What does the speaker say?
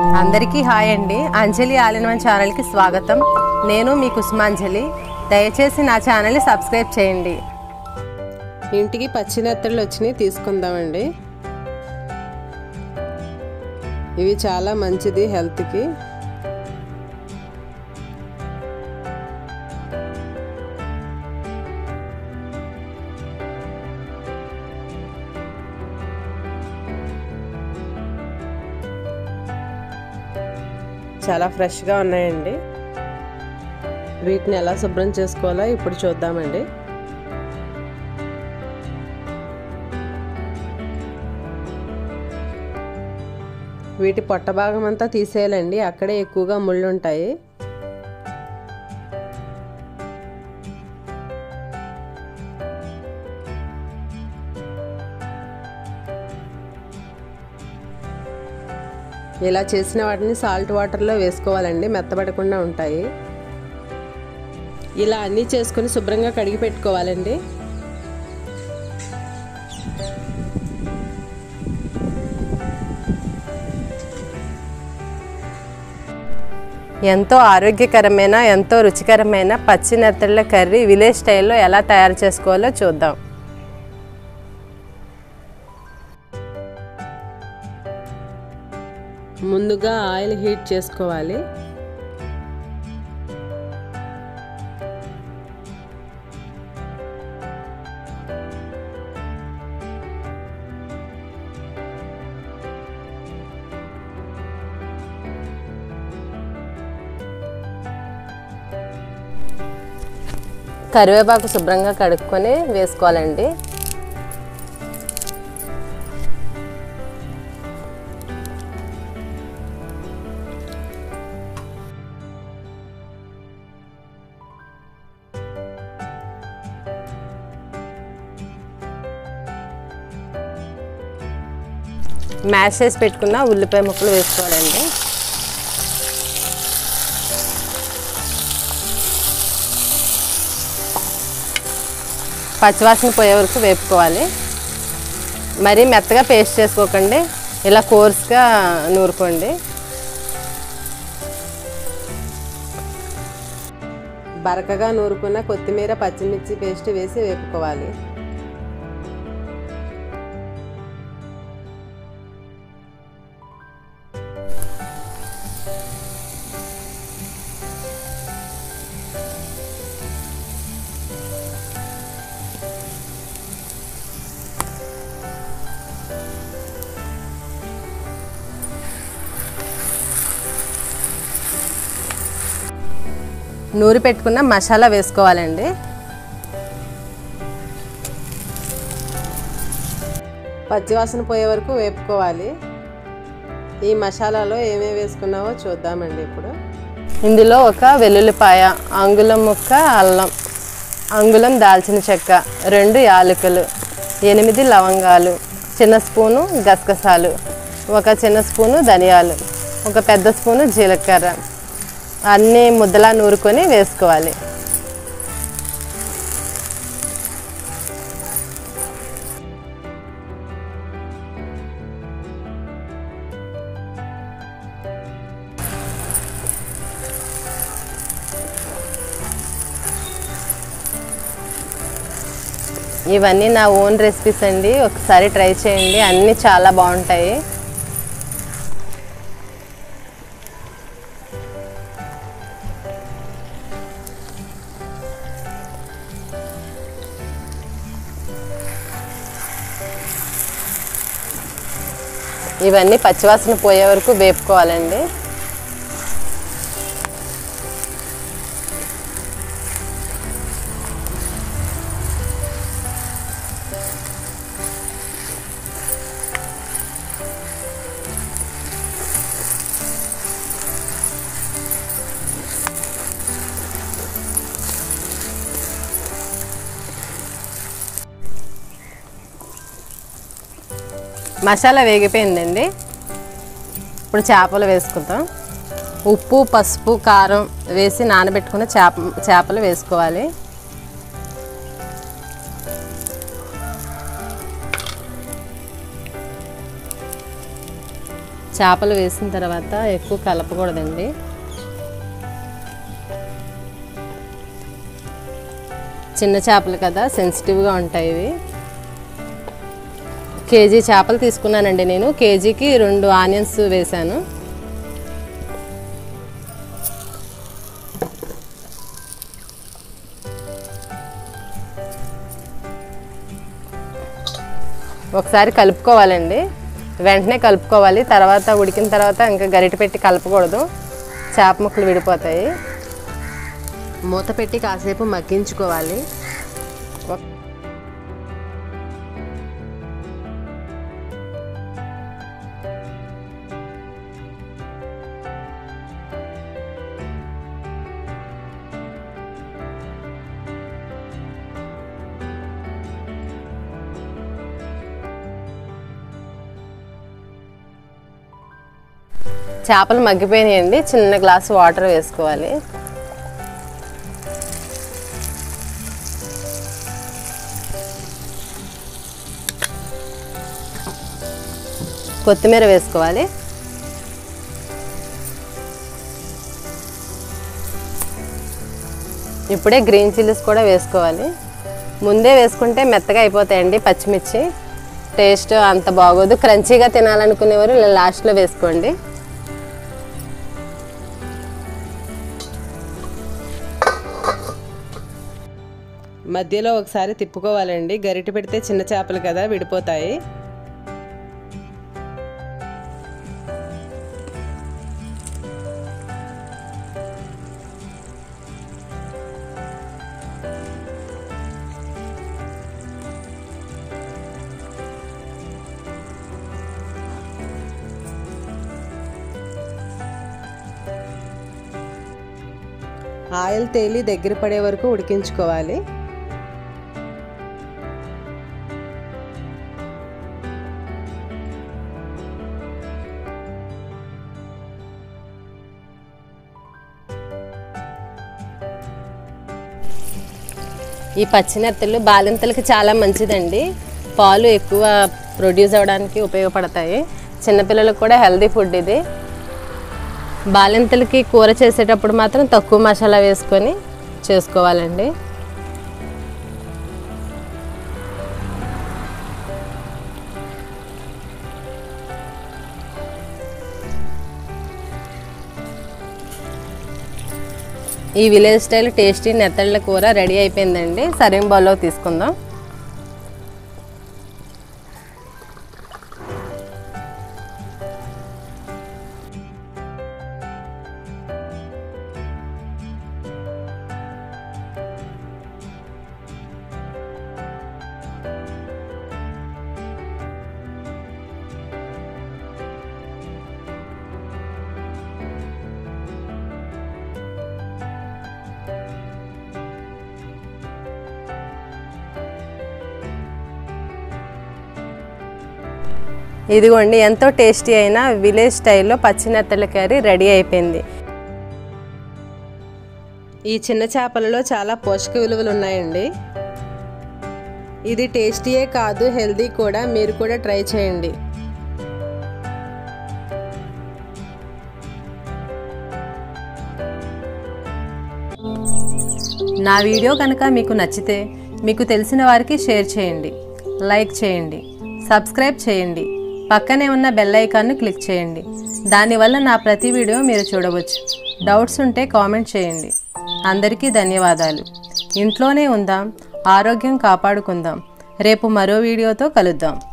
అందరికీ హాయ్ అండి అంజలి ఆలినవన్ ఛానల్కి స్వాగతం నేను మీ కుసుమాంజలి దయచేసి నా ఛానల్ని సబ్స్క్రైబ్ చేయండి ఇంటికి పచ్చినెత్తళ్ళు వచ్చినాయి తీసుకుందామండి ఇవి చాలా మంచిది హెల్త్కి చాలా ఫ్రెష్గా ఉన్నాయండి వీటిని ఎలా శుభ్రం చేసుకోవాలో ఇప్పుడు చూద్దామండి వీటి పొట్ట భాగం అంతా తీసేయాలండి అక్కడే ఎక్కువగా ముళ్ళు ఉంటాయి ఇలా చేసిన వాటిని సాల్ట్ వాటర్లో వేసుకోవాలండి మెత్తబడకుండా ఉంటాయి ఇలా అన్నీ చేసుకుని శుభ్రంగా కడిగి పెట్టుకోవాలండి ఎంతో ఆరోగ్యకరమైన ఎంతో రుచికరమైన పచ్చి నెత్తళ్ళ కర్రీ విలేజ్ స్టైల్లో ఎలా తయారు చేసుకోవాలో చూద్దాం ముందుగా ఆయిల్ హీట్ చేసుకోవాలి కరివేపాకు శుభ్రంగా కడుక్కొని వేసుకోవాలండి మ్యాష్ చేసి పెట్టుకున్న ఉల్లిపాయ ముక్కలు వేసుకోవాలండి పచ్చివాసన పోయే వరకు వేపుకోవాలి మరీ మెత్తగా పేస్ట్ చేసుకోకండి ఇలా కోర్స్గా నూరుకోండి బరకగా నూరుకున్న కొత్తిమీర పచ్చిమిర్చి పేస్ట్ వేసి వేపుకోవాలి నూరి పెట్టుకున్న మసాలా వేసుకోవాలండి పచ్చివాసన పోయే వరకు వేపుకోవాలి ఈ మసాలాలో ఏమేమి వేసుకున్నావో చూద్దామండి ఇప్పుడు ఇందులో ఒక వెల్లుల్లిపాయ అంగుళం ముక్క అల్లం అంగుళం దాల్చిన చెక్క రెండు యాలకులు ఎనిమిది లవంగాలు చిన్న స్పూను గసగసాలు ఒక చిన్న స్పూను ధనియాలు ఒక పెద్ద స్పూను జీలకర్ర అన్నీ ముద్దలా నూరుకొని వేసుకోవాలి ఇవన్నీ నా ఓన్ రెసిపీస్ అండి ఒకసారి ట్రై చేయండి అన్నీ చాలా బాగుంటాయి ఇవన్నీ పచ్చివాసన పోయే వరకు వేపుకోవాలండి మసాలా వేగిపోయిందండి ఇప్పుడు చేపలు వేసుకుందాం ఉప్పు పసుపు కారం వేసి నానబెట్టుకున్న చేప చేపలు వేసుకోవాలి చేపలు వేసిన తర్వాత ఎక్కువ కలపకూడదండి చిన్న చేపలు కదా సెన్సిటివ్గా ఉంటాయి ఇవి కేజీ చేపలు తీసుకున్నానండి నేను కేజీకి రెండు ఆనియన్స్ వేశాను ఒకసారి కలుపుకోవాలండి వెంటనే కలుపుకోవాలి తర్వాత ఉడికిన తర్వాత ఇంకా గరిటె పెట్టి కలపకూడదు చేప ముక్కలు విడిపోతాయి మూత పెట్టి కాసేపు మగ్గించుకోవాలి ఒక- చేపలు మగ్గిపోయినాయండి చిన్న గ్లాసు వాటర్ వేసుకోవాలి కొత్తిమీర వేసుకోవాలి ఇప్పుడే గ్రీన్ చిల్లీస్ కూడా వేసుకోవాలి ముందే వేసుకుంటే మెత్తగా అయిపోతాయండి పచ్చిమిర్చి టేస్ట్ అంత బాగోదు క్రంచీగా తినాలనుకునేవారు ఇలా లాస్ట్లో వేసుకోండి మధ్యలో ఒకసారి తిప్పుకోవాలండి గరిటె పెడితే చిన్న చేపలు కదా విడిపోతాయి ఆయిల్ తేలి దగ్గర పడే వరకు ఉడికించుకోవాలి ఈ పచ్చినెత్తలు బాలింతలకి చాలా మంచిదండి పాలు ఎక్కువ ప్రొడ్యూస్ అవ్వడానికి ఉపయోగపడతాయి చిన్నపిల్లలకు కూడా హెల్దీ ఫుడ్ ఇది బాలింతలకి కూర చేసేటప్పుడు మాత్రం తక్కువ మసాలా వేసుకొని చేసుకోవాలండి ఈ విలేజ్ స్టైల్ టేస్టీ నెత్తళ్ళ కూర రెడీ అయిపోయిందండి సర్వింగ్ బౌల్లో తీసుకుందాం ఇదిగోండి ఎంతో టేస్టీ అయిన విలేజ్ స్టైల్లో పచ్చినెత్తల కర్రీ రెడీ అయిపోయింది ఈ చిన్న చేపలలో చాలా పోషక విలువలు ఉన్నాయండి ఇది టేస్టీయే కాదు హెల్దీ కూడా మీరు కూడా ట్రై చేయండి నా వీడియో కనుక మీకు నచ్చితే మీకు తెలిసిన వారికి షేర్ చేయండి లైక్ చేయండి సబ్స్క్రైబ్ చేయండి పక్కనే ఉన్న బెల్ ఐకాన్ను క్లిక్ చేయండి దానివల్ల నా ప్రతి వీడియో మీరు చూడవచ్చు డౌట్స్ ఉంటే కామెంట్ చేయండి అందరికీ ధన్యవాదాలు ఇంట్లోనే ఉందాం ఆరోగ్యం కాపాడుకుందాం రేపు మరో వీడియోతో కలుద్దాం